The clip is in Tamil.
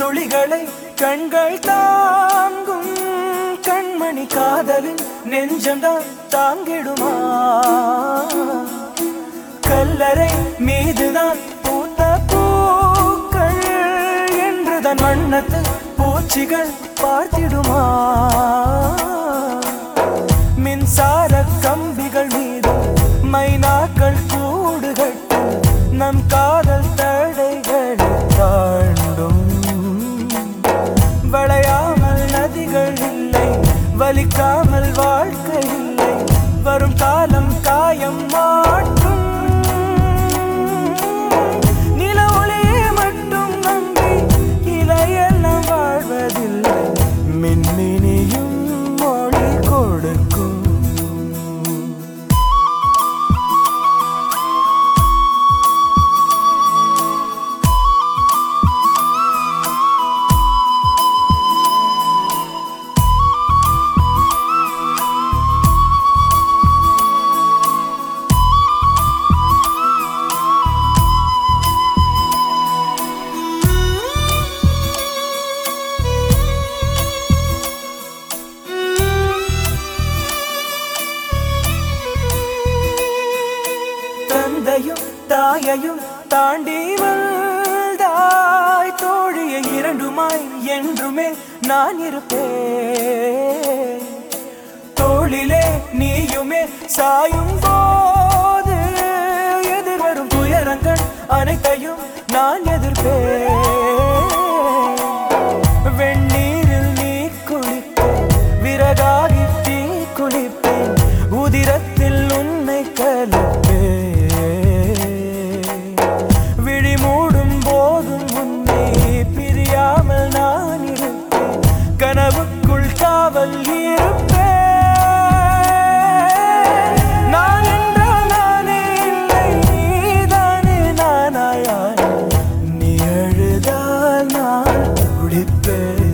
துளிகளை கண்கள் தாங்கும் கண்மணி காதலின் நெஞ்சம்தான் தாங்கிடுமா கல்லறை மீதுதான் பூத்த பூக்கள் என்றுதான் வண்ணத்து பூச்சிகள் பார்த்திடுமா மின்சார கம்பிகள் மீது மைனாக்கள் கூடு கட்டு நம் காதல் தடைகளை தாண்டும் வளையாமல் நதிகள் இல்லை வலிக்காமல் வாழ்க்கை இல்லை வரும் காலம் காயம் மாற்றும் நில ஒளியை மட்டும் நம்பி இலையெல்லாம் வாழ்வதில்லை மின்மினியும் மொழி கொடுக்கும் தந்தையும் தாயையும் தாண்டி வந்தாய் தோழியை இரண்டுமாய் என்றுமே நான் இருப்பேன் தோளிலே நீயுமே சாயும் போது எதிர்வரும் துயரங்கள் அனைத்தையும் நான் எதிர்ப்பேன் வெந்நீரில் நீ குளிக்க விறகாகி தீ குளிப்பேன் உதிரத்தில் உன்னை கலப்பேன் விழி மூடும் போதும் உன்னை பிரியாமல் நான் இருப்பேன் கனவுக்குள் காவல் இருப்பேன் நான் என்றால் நானே இல்லை நீதானே நானாயான் நீ அழுதால் நான் துடிப்பேன்